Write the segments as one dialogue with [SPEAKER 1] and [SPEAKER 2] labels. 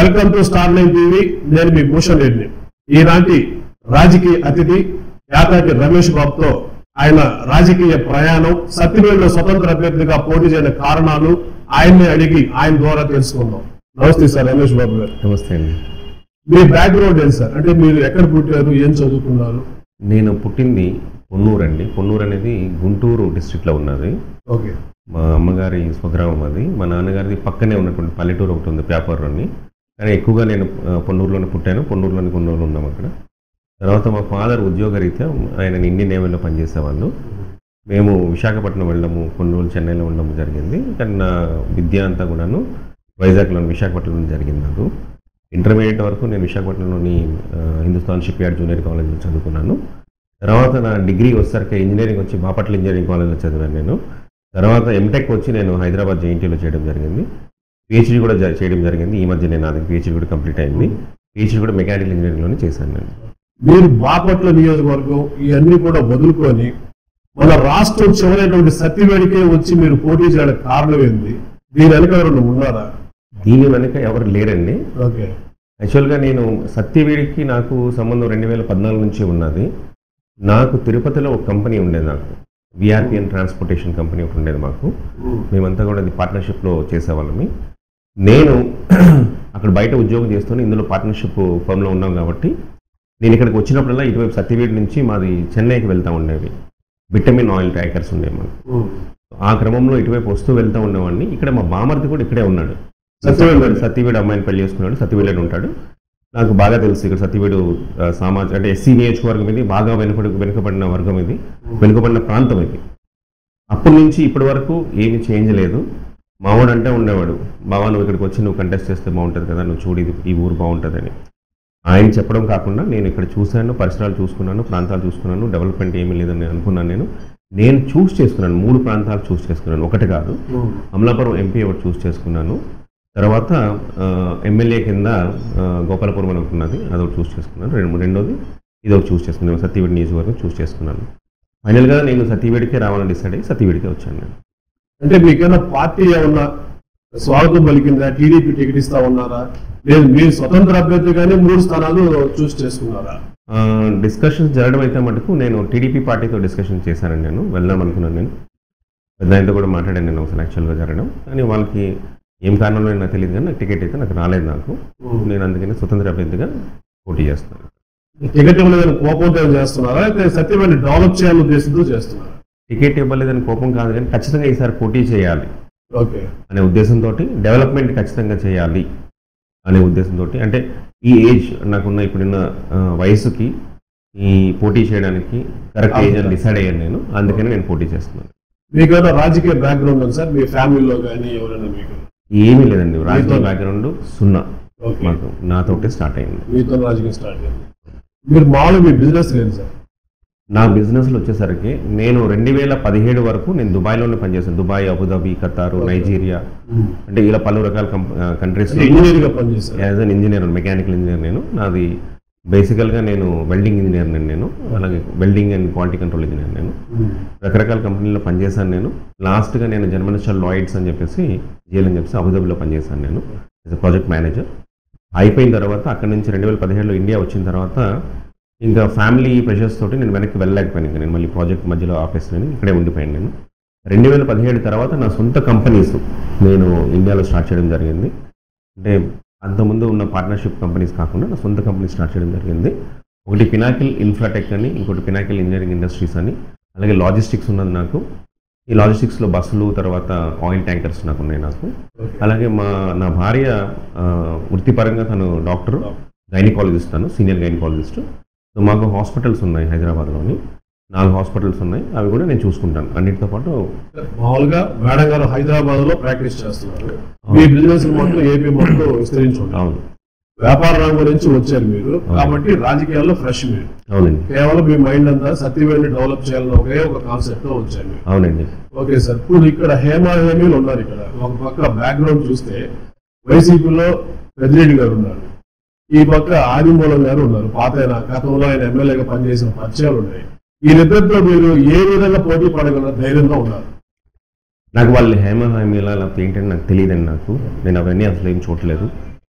[SPEAKER 1] Welcome to star nine TV నేను మీ భూషణ్ రెడ్డి ఈనాటి రాజకీయ అతిథి యాదాద్రి రమేష్ బాబుతో ఆయన రాజకీయ ప్రయాణం సత్యవేడులో స్వతంత్ర అభ్యర్థిగా పోటీ చేయని కారణాలు ఆయన్నే అడిగి ఆయన ద్వారా తెలుసుకుందాం నమస్తే సార్ రమేష్ బాబు గారు
[SPEAKER 2] నమస్తే అండి
[SPEAKER 1] మీ బ్యాక్గ్రౌండ్ ఏంటి సార్ అంటే మీరు ఎక్కడ పుట్టారు ఏం చదువుకున్నారు
[SPEAKER 2] నేను పుట్టింది పొన్నూరు అండి పొన్నూరు అనేది గుంటూరు డిస్ట్రిక్ట్లో ఉన్నది
[SPEAKER 1] ఓకే
[SPEAKER 2] మా అమ్మగారి స్వగ్రామం అది మా నాన్నగారిది పక్కనే ఉన్నటువంటి పల్లెటూరు ఒకటి ఉంది పేపర్ అని కానీ ఎక్కువగా నేను ఆ, పొన్నూరులోనే పుట్టాను పొన్నూరులోని కొన్ని రోజులు ఉన్నాం అక్కడ తర్వాత మా ఫాదర్ ఉద్యోగరీత్యా ఆయన ఇండియన్ నేవీలో పనిచేసేవాళ్ళు మేము విశాఖపట్నం వెళ్ళడము కొన్ని రోజులు చెన్నైలో ఉండడం జరిగింది కానీ నా విద్య అంతా కూడాను వైజాగ్లో విశాఖపట్నంలో జరిగింది నాకు ఇంటర్మీడియట్ వరకు నేను విశాఖపట్నంలోని ఆ, హిందుస్థాన్ షిప్ యార్డ్ జూనియర్ కాలేజ్లో చదువుకున్నాను తర్వాత నా డిగ్రీ వచ్చేసరికి ఇంజనీరింగ్ వచ్చి బాపట్ల ఇంజనీరింగ్ కాలేజ్లో చదివాను నేను తర్వాత ఎంటెక్ వచ్చి నేను హైదరాబాద్ జేఎన్టీలో చేయడం జరిగింది పిహెచ్డీ కూడా జ- చేయడం జరిగింది ఈ మధ్య నేను అది పిహెచ్డీ కూడా కంప్లీట్ అయింది పిహెచ్డీ కూడా మెకానికల్ ఇంజనీరింగ్లోనే చేశాను నేను
[SPEAKER 1] మీరు బాపట్ల నియోజకవర్గం ఇవన్నీ కూడా వదులుకొని మన రాష్ట్రం చివరైనటువంటి సత్యవేడికే వచ్చి మీరు పోటీ చేయడానికి కారణం ఏంది దీని వెనక ఎవరైనా ఉన్నారా
[SPEAKER 2] దీని వెనుక ఎవరు లేరండి
[SPEAKER 1] ఓకే
[SPEAKER 2] యాక్చువల్గా నేను సత్యవేడికి నాకు సంబంధం రెండు వేల పద్నాలుగు నుంచి ఉన్నది నాకు తిరుపతిలో ఒక కంపెనీ ఉండేది నాకు విఆర్పిఎన్ ట్రాన్స్పోర్టేషన్ కంపెనీ ఒకటి ఉండేది మాకు మేమంతా కూడా అది పార్ట్నర్షిప్లో చేసేవాళ్ళమి నేను అక్కడ బయట ఉద్యోగం చేస్తూనే ఇందులో పార్ట్నర్షిప్ ఫర్మ్లో ఉన్నాం కాబట్టి నేను ఇక్కడికి వచ్చినప్పుడల్లా ఇటువైపు సత్యవేడి నుంచి మాది చెన్నైకి వెళ్తూ ఉండేవి విటమిన్ ఆయిల్ ట్యాంకర్స్ ఉండేవి మాకు ఆ క్రమంలో ఇటువైపు వస్తూ వెళ్తూ ఉండేవాడిని ఇక్కడ మా బామర్ది కూడా ఇక్కడే ఉన్నాడు
[SPEAKER 1] సత్యవేడు
[SPEAKER 2] సత్యవేడు అమ్మాయిని పెళ్లి చేసుకున్నాడు సత్యవేడు ఉంటాడు నాకు బాగా తెలుసు ఇక్కడ సత్యవేడు ఆ, సామాజిక అంటే ఎస్సీ నియోజకవర్గం ఇది బాగా వెనుకబడి వెనుకబడిన వర్గం ఇది వెనుకబడిన ప్రాంతం ఇది అప్పటి నుంచి ఇప్పటి వరకు ఏమీ చేంజ్ లేదు మావాడు అంటే ఉండేవాడు బావా నువ్వు ఇక్కడికి వచ్చి నువ్వు కంటెస్ట్ చేస్తే బాగుంటుంది కదా నువ్వు చూడు ఇది ఈ ఊరు బాగుంటుందని ఆయన చెప్పడం కాకుండా నేను ఇక్కడ చూశాను పరిసరాలు చూసుకున్నాను ప్రాంతాలు చూసుకున్నాను డెవలప్మెంట్ ఏమీ లేదని అనుకున్నాను నేను నేను చూస్ చేసుకున్నాను మూడు ప్రాంతాలు చూస్ చేసుకున్నాను ఒకటి కాదు అమలాపురం ఎంపీ ఒకటి చూస్ చేసుకున్నాను తర్వాత ఆ, ఎమ్మెల్యే కింద ఆ, గోపాలపురం అని ఒకటి ఉన్నది అదొకటి చూస్ చేసుకున్నాను రెండు రెండోది ఇది ఒకటి చూస్ చేసుకున్నాను సత్యవేడి నియోజకవర్గం చూస్ చేసుకున్నాను ఫైనల్గా నేను సత్యవేడికే రావాలని డిసైడ్ అయ్యి సత్యవేడికే వచ్చాను నేను
[SPEAKER 1] అంటే మీకైనా పార్టీ ఏమన్నా స్వాగతం పలికిందా టీడీపీ టికెట్ ఇస్తా ఉన్నారా లేదు మీరు స్వతంత్ర అభ్యర్థిగానే మూడు స్థానాలు చూస్ చేసుకున్నారా
[SPEAKER 2] డిస్కషన్స్ జరగడం అయితే మటుకు నేను టీడీపీ పార్టీతో డిస్కషన్ చేశానండి నేను వెళ్దాం అనుకున్నాను నేను పెద్ద ఆయనతో కూడా మాట్లాడాను నేను ఒకసారి యాక్చువల్గా జరగడం కానీ వాళ్ళకి ఏం కారణంలో నాకు తెలియదు కానీ నాకు టికెట్ అయితే నాకు రాలేదు నాకు నేను అందుకని స్వతంత్ర అభ్యర్థిగా పోటీ చేస్తాను
[SPEAKER 1] టికెట్ ఇవ్వలేదని కోపంతో చేస్తున్నారా అయితే సత్యవేడిని డెవలప్ చేయాలని ఉద్దేశంతో చేస్తున్నారా
[SPEAKER 2] టికెట్ ఇవ్వలేదని కోపం కాదు కానీ ఖచ్చితంగా ఈసారి పోటీ చేయాలి
[SPEAKER 1] ఓకే
[SPEAKER 2] అనే ఉద్దేశంతో డెవలప్మెంట్ ఖచ్చితంగా చేయాలి అనే ఉద్దేశంతో అంటే ఈ ఏజ్ నాకున్న ఇప్పుడున్న ఆ, వయసుకి ఈ పోటీ చేయడానికి కరెక్ట్ ఏజ్ అని డిసైడ్ అయ్యాను నేను అందుకని నేను పోటీ చేస్తున్నాను
[SPEAKER 1] మీకైనా రాజకీయ బ్యాక్గ్రౌండ్ ఉంది సార్ మీ ఫ్యామిలీలో కానీ ఎవరైనా మీకు
[SPEAKER 2] ఏమీ లేదండి రాజకీయ బ్యాక్గ్రౌండ్ సున్నా
[SPEAKER 1] ఓకే
[SPEAKER 2] మాకు నాతోటే స్టార్ట్ అయింది
[SPEAKER 1] మీతో రాజకీయం స్టార్ట్ అయింది మీరు మామూలుగా మీ బిజినెస్ లేదు సార్
[SPEAKER 2] నా బిజినెస్లో వచ్చేసరికి నేను రెండు వేల పదిహేడు వరకు నేను దుబాయ్లోనే పనిచేశాను దుబాయ్ అబుదాబి ఖతారు నైజీరియా అంటే ఇలా పలు రకాల కంట్రీస్లో
[SPEAKER 1] ఇంజనీర్ గా పనిచేశారు
[SPEAKER 2] as an engineer mechanical engineer నేను నాది బేసికల్గా నేను వెల్డింగ్ ఇంజనీర్ నేను అలాగే welding and quality control engineer నేను రకరకాల కంపెనీల్లో పనిచేశాను నేను లాస్ట్గా నేను జర్మనిషల్ లాయిడ్స్ అని చెప్పేసి జేఎల్ అని చెప్పేసి అబుదాబిలో పనిచేశాను నేను యాజ్ ప్రాజెక్ట్ మేనేజర్ అయిపోయిన తర్వాత అక్కడ నుంచి రెండు వేల పదిహేడులో ఇండియా వచ్చిన తర్వాత ఇంకా ఫ్యామిలీ ప్రెషర్స్ తోటి నేను వెనక్కి వెళ్ళలేకపోయాను ఇంకా నేను మళ్ళీ ప్రాజెక్ట్ మధ్యలో ఆఫీస్ నేను ఇక్కడే ఉండిపోయాను నేను రెండు వేల పదిహేడు తర్వాత నా సొంత కంపెనీస్ నేను ఇండియాలో స్టార్ట్ చేయడం జరిగింది అంటే అంతకుముందు ఉన్న పార్ట్నర్షిప్ కంపెనీస్ కాకుండా నా సొంత కంపెనీ స్టార్ట్ చేయడం జరిగింది ఒకటి పినాకిల్ ఇన్ఫ్రాటెక్ అని ఇంకోటి పినాకిల్ ఇంజనీరింగ్ ఇండస్ట్రీస్ అని అలాగే లాజిస్టిక్స్ ఉన్నది నాకు ఈ లాజిస్టిక్స్లో బస్సులు తర్వాత ఆయిల్ ట్యాంకర్స్ నాకు ఉన్నాయి నాకు అలాగే మా నా భార్య ఆ, వృత్తిపరంగా తను డాక్టర్ గైనకాలజిస్ట్ తను సీనియర్ గైనకాలజిస్ట్ సో మాకు హాస్పిటల్స్ ఉన్నాయి హైదరాబాద్లోని నాలుగు హాస్పిటల్స్ ఉన్నాయి అవి కూడా నేను చూసుకుంటాను అన్నిటితో పాటు
[SPEAKER 1] మామూలుగా మేడం గారు హైదరాబాద్ లో ప్రాక్టీస్ చేస్తున్నారు మీ బిజినెస్ మొత్తం ఏపీ మొత్తం విస్తరించి ఉంటారు
[SPEAKER 2] అవును
[SPEAKER 1] వ్యాపార రంగం నుంచి వచ్చారు మీరు కాబట్టి రాజకీయాల్లో ఫ్రెష్ మీరు
[SPEAKER 2] అవునండి
[SPEAKER 1] కేవలం మీ మైండ్ అంతా సత్యవేడిని డెవలప్ చేయాలని ఒకే ఒక కాన్సెప్ట్ తో వచ్చారు మీరు
[SPEAKER 2] అవునండి
[SPEAKER 1] ఓకే సార్ ఇప్పుడు ఇక్కడ హేమా హేమీలు ఉన్నారు ఇక్కడ ఒక పక్క బ్యాక్గ్రౌండ్ చూస్తే వైసీపీలో పెద్దిరెడ్డి గారు ఉన్నారు ఈ పక్క ఆదిమూలం గారు ఉన్నారు పాత ఆయన గతంలో ఆయన ఎమ్మెల్యేగా పనిచేసిన పరిచయాలు ఉన్నాయి వీళ్ళిద్దరితో మీరు ఏ విధంగా పోటీ పడగల ధైర్యంగా ఉన్నారు
[SPEAKER 2] నాకు వాళ్ళు హేమ హామీలా లేకపోతే ఏంటని నాకు తెలియదండి నాకు నేను అవన్నీ అసలు ఏం చూడలేదు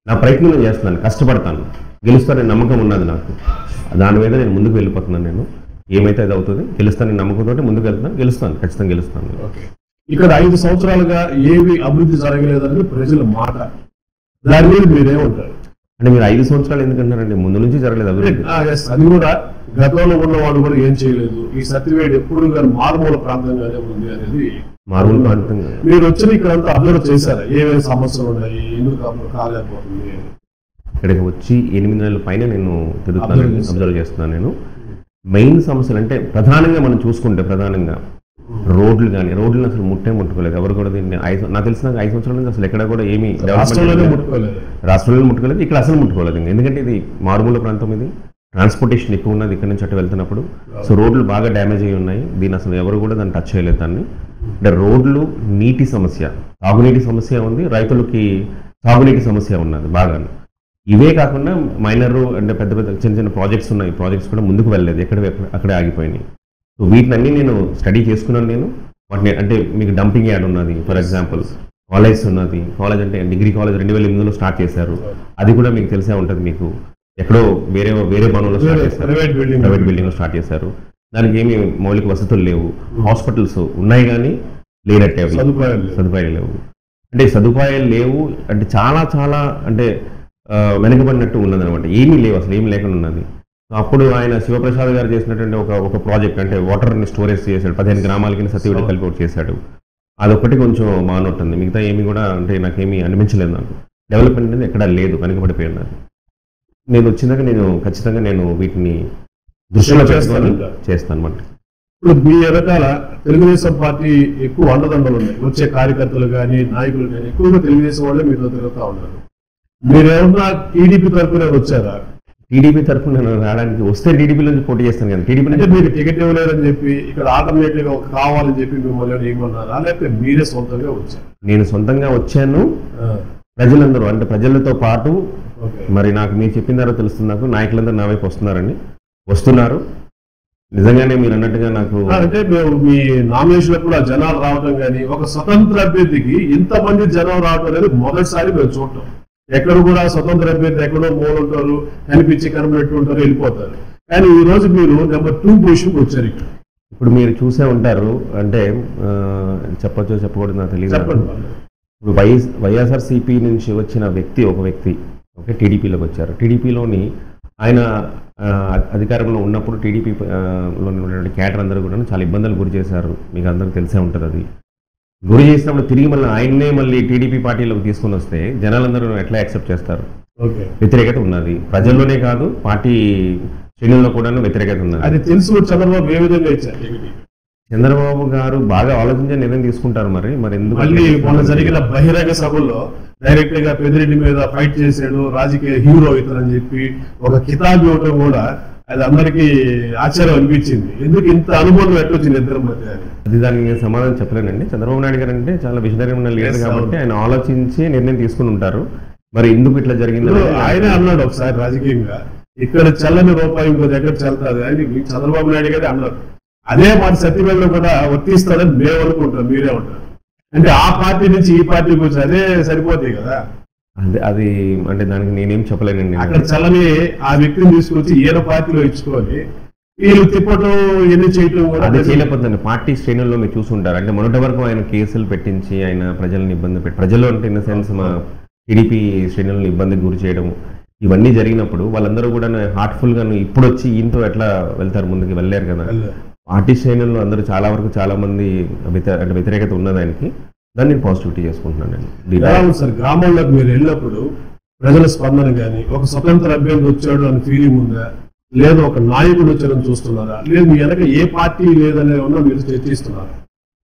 [SPEAKER 2] నా ప్రయత్నం నేను చేస్తున్నాను కష్టపడతాను గెలుస్తానని నమ్మకం ఉన్నది నాకు దాని మీద నేను ముందుకు వెళ్ళిపోతున్నాను నేను ఏమైతే అది అవుతుంది గెలుస్తానని నమ్మకంతో ముందుకు వెళ్తాను గెలుస్తాను ఖచ్చితంగా గెలుస్తాను
[SPEAKER 1] ఓకే ఇక్కడ ఐదు సంవత్సరాలుగా ఏవి అభివృద్ధి జరగలేదని ప్రజల మాట దాని మీద మీరేమంటారు
[SPEAKER 2] అంటే మీరు ఐదు సంవత్సరాలు ఎందుకంటారండి ముందు నుంచి జరగలేదు అభివృద్ధి
[SPEAKER 1] ఆ, yes, అది కూడా గతంలో ఉన్న వాళ్ళు కూడా ఏం చేయలేదు ఈ సత్యవేడు ఎప్పుడు కానీ మారుమూల ప్రాంతంగానే ఉంది అనేది
[SPEAKER 2] మామూలు ప్రాంతంగా
[SPEAKER 1] మీరు వచ్చిన ఇక్కడ అంతా అబ్జర్వ్ చేశారా ఏమేమి సమస్యలు ఉన్నాయి ఎందుకు అప్పుడు కాలేకపోతుంది అని?
[SPEAKER 2] ఇక్కడికి వచ్చి ఎనిమిది నెలల పైన నేను తిరుగుతాను
[SPEAKER 1] Observe చేస్తాను.
[SPEAKER 2] అబ్జర్వ్ చేస్తున్నాను నేను మెయిన్ సమస్యలు అంటే ప్రధానంగా మనం చూసుకుంటే ప్రధానంగా రోడ్లు కానీ రోడ్లు అసలు ముట్టే ముట్టుకోలేదు ఎవరు కూడా దీన్ని ఐదు నాకు తెలిసిన ఐదు సంవత్సరాల నుంచి అసలు ఎక్కడ కూడా ఏమీ
[SPEAKER 1] రాష్ట్రంలోనే
[SPEAKER 2] డెవలప్మెంట్
[SPEAKER 1] ముట్టుకోలేదు
[SPEAKER 2] రాష్ట్రంలో ముట్టుకోలేదు ఇక్కడ అసలు ముట్టుకోలేదు ఇంకా. ఎందుకంటే ఇది మారుమూల ప్రాంతం ఇది ట్రాన్స్పోర్టేషన్ ఎక్కువ ఉన్నది ఇక్కడ నుంచి అటు వెళ్తున్నప్పుడు సో రోడ్లు బాగా డ్యామేజ్ అయ్యి ఉన్నాయి దీని అసలు ఎవరు కూడా దాన్ని టచ్ చేయలేదు దాన్ని అంటే రోడ్లు నీటి సమస్య తాగునీటి సమస్య ఉంది రైతులకి తాగునీటి సమస్య ఉన్నది బాగా ఇవే కాకుండా మైనర్ అంటే పెద్ద పెద్ద చిన్న చిన్న ప్రాజెక్ట్స్ ఉన్నాయి ప్రాజెక్ట్స్ కూడా ముందుకు వెళ్ళలేదు ఎక్కడ అక్కడే ఆగిపోయినాయి సో వీటినన్నీ నేను స్టడీ చేసుకున్నాను నేను వాటిని అంటే మీకు డంపింగ్ యార్డ్ ఉన్నది ఫర్ ఎగ్జాంపుల్ కాలేజ్ ఉన్నది కాలేజ్ అంటే డిగ్రీ కాలేజ్ రెండు వేల ఎనిమిదిలో స్టార్ట్ చేశారు అది కూడా మీకు తెలిసే ఉంటుంది మీకు ఎక్కడో వేరే వేరే భవనంలో స్టార్ట్ చేశారు
[SPEAKER 1] private building
[SPEAKER 2] private building start చేశారు దానికి ఏమి మౌలిక వసతులు లేవు హాస్పిటల్స్ ఉన్నాయి కానీ లేనట్టే అవి
[SPEAKER 1] సదుపాయాలు లేవు.
[SPEAKER 2] సదుపాయాలు లేవు అంటే సదుపాయాలు లేవు అంటే చాలా చాలా అంటే ఆ, వెనుకబడినట్టు ఉన్నది అనమాట ఏమీ లేవు అసలు ఏమీ లేకుండా ఉన్నది సో అప్పుడు ఆయన శివప్రసాద్ గారు చేసినటువంటి ఒక ఒక ప్రాజెక్ట్ అంటే వాటర్ని స్టోరేజ్ చేశాడు పదిహేను గ్రామాలకి సత్యవేడి కలిపి ఒకటి చేశాడు అదొక్కటి కొంచెం మానొట్టుంది మిగతా ఏమీ కూడా అంటే నాకేమీ అనిపించలేదు నాకు డెవలప్మెంట్ అనేది ఎక్కడా లేదు వెనుకబడిపోయి ఉన్నది నేను వచ్చినాక నేను ఖచ్చితంగా నేను వీటిని దృష్టిలో చేసుకొని
[SPEAKER 1] చేస్తానంటారు.
[SPEAKER 2] చేస్తాను అనమాట
[SPEAKER 1] ఇప్పుడు మీ వెనకాల తెలుగుదేశం పార్టీ ఎక్కువ అండదండలు ఉన్నాయి వచ్చే కార్యకర్తలు కానీ నాయకులు కానీ ఎక్కువగా తెలుగుదేశం వాళ్ళే మీతో తిరుగుతా ఉన్నారు మీరేమన్నా టీడీపీ తరఫున వచ్చారా
[SPEAKER 2] టీడీపీ తరఫున నేను రావడానికి వస్తే టీడీపీ నుంచి పోటీ చేస్తాను కదా టీడీపీ
[SPEAKER 1] అంటే
[SPEAKER 2] నుంచి
[SPEAKER 1] మీరు టికెట్ ఇవ్వలేదని చెప్పి ఇక్కడ ఆల్టర్నేటివ్ గా కావాలని చెప్పి మిమ్మల్ని ఏమన్నారా లేకపోతే మీరే సొంతంగా వచ్చారు
[SPEAKER 2] నేను సొంతంగా వచ్చాను ప్రజలందరూ అంటే ప్రజలతో పాటు
[SPEAKER 1] ఓకే
[SPEAKER 2] మరి నాకు మీరు చెప్పిన తర్వాత తెలుస్తుంది నాకు నాయకులందరూ నా వైపు వస్తున్నారండి వస్తున్నారు నిజంగానే మీరు అన్నట్టుగా నాకు
[SPEAKER 1] అంటే మేము మీ నామినేషన్ కూడా జనాలు రావడం కానీ ఒక స్వతంత్ర అభ్యర్థికి ఇంతమంది జనం రావడం అనేది మొదటిసారి మేము చూడటం ఎక్కడ కూడా స్వతంత్ర అభ్యర్థి ఎక్కడో మూల ఉంటారు కనిపించి కనబెట్టు ఉంటారు వెళ్ళిపోతారు కానీ ఈ రోజు మీరు నెంబర్ టూ పొజిషన్ వచ్చారు ఇక్కడ
[SPEAKER 2] ఇప్పుడు మీరు చూసే ఉంటారు అంటే ఆ, చెప్పొచ్చో చెప్పకూడదు నాకు తెలియదు
[SPEAKER 1] చెప్పండి
[SPEAKER 2] ఇప్పుడు వై వైఎస్ఆర్సీపీ నుంచి వచ్చిన వ్యక్తి ఒక వ్యక్తి ఓకే టీడీపీలోకి వచ్చారు టీడీపీలోని ఆయన ఆ, అధికారంలో ఉన్నప్పుడు టీడీపీ లో ఉన్నటువంటి క్యాడర్ అందరూ కూడా చాలా ఇబ్బందులు గురి చేశారు మీకు అందరికీ తెలిసే ఉంటుంది అది గురి చేసినప్పుడు తిరిగి మళ్ళీ ఆయన్నే మళ్ళీ టీడీపీ పార్టీలోకి తీసుకొని వస్తే జనాలందరూ ఎట్లా యాక్సెప్ట్ చేస్తారు
[SPEAKER 1] ఓకే
[SPEAKER 2] వ్యతిరేకత ఉన్నది ప్రజల్లోనే కాదు పార్టీ శ్రేణుల్లో కూడా వ్యతిరేకత ఉన్నది
[SPEAKER 1] అది తెలుసు చంద్రబాబు ఏ విధంగా ఇచ్చారు టికెట్
[SPEAKER 2] చంద్రబాబు గారు బాగా ఆలోచించే నిర్ణయం తీసుకుంటారు మరి మరి ఎందుకు
[SPEAKER 1] మళ్ళీ మొన్న జరిగిన బహిరంగ సభల్లో డైరెక్ట్ గా పెద్దిరెడ్డి మీద ఫైట్ చేసాడు రాజకీయ హీరో ఇతరని చెప్పి ఒక కితాబ్ ఇవ్వటం కూడా అది అందరికీ ఆశ్చర్యం అనిపించింది ఎందుకు ఇంత అనుభవం ఎట్టొచ్చింది ఇద్దరి మధ్య అని?
[SPEAKER 2] అది దానికి నేను సమాధానం చెప్పలేనండి చంద్రబాబు నాయుడు గారు అంటే చాలా విషనరీ ఉన్న లీడర్
[SPEAKER 1] Yes,
[SPEAKER 2] కాబట్టి
[SPEAKER 1] అవును.
[SPEAKER 2] ఆయన ఆలోచించి నిర్ణయం తీసుకుని ఉంటారు మరి ఎందుకు ఇట్లా జరిగింది
[SPEAKER 1] ఇప్పుడు
[SPEAKER 2] అనేది
[SPEAKER 1] ఆయనే అన్నాడు ఒకసారి రాజకీయంగా ఇక్కడ చల్లని రూపాయి ఇంకో దగ్గర చెల్తాది అని మీ చంద్రబాబు నాయుడు గారే అన్నారు అదే మాట సత్యవేళలో కూడా వర్తిస్తుందని మేము అనుకుంటాం మీరే ఉంటారు అంటే ఆ పార్టీ నుంచి ఈ పార్టీకి వచ్చి అదే సరిపోతాయి కదా
[SPEAKER 2] అది అది అంటే దానికి నేనేం చెప్పలేనండి
[SPEAKER 1] అక్కడ చల్లని ఆ వ్యక్తిని తీసుకొచ్చి ఈయన పార్టీలో ఇచ్చుకొని వీళ్ళు తిప్పటం ఎన్ని చేయటం కూడా
[SPEAKER 2] అదే చేయలేకపోతుంది పార్టీ శ్రేణుల్లో మీరు చూసుంటారు అంటే మొదటి వరకు ఆయన కేసులు పెట్టించి ఆయన ప్రజల్ని ఇబ్బంది పెట్టి ప్రజలు అంటే ఇన్ ద సెన్స్ మా టీడీపీ శ్రేణులను ఇబ్బందికి గురి చేయడం ఇవన్నీ జరిగినప్పుడు వాళ్ళందరూ కూడా హార్ట్ఫుల్ గా ఇప్పుడు వచ్చి ఈయనతో ఎట్లా వెళ్తారు ముందుకు వెళ్ళారు కదా పార్టీ శ్రేణుల్లో అందరూ చాలా వరకు చాలా మంది వ్యతిరే- అంటే వ్యతిరేకత ఉన్నది ఆయనకి దాన్ని నేను పాజిటివిటీ చేసుకుంటున్నాను నేను
[SPEAKER 1] ఎలా ఉంది సార్ గ్రామంలోకి మీరు వెళ్ళినప్పుడు ప్రజల స్పందన కానీ ఒక స్వతంత్ర అభ్యర్థి వచ్చాడు అని ఫీలింగ్ ఉందా లేదా ఒక నాయకుడు వచ్చాడని చూస్తున్నారా లేదు మీ వెనక ఏ పార్టీ లేదనే ఉన్నా మీరు చర్చిస్తున్నారా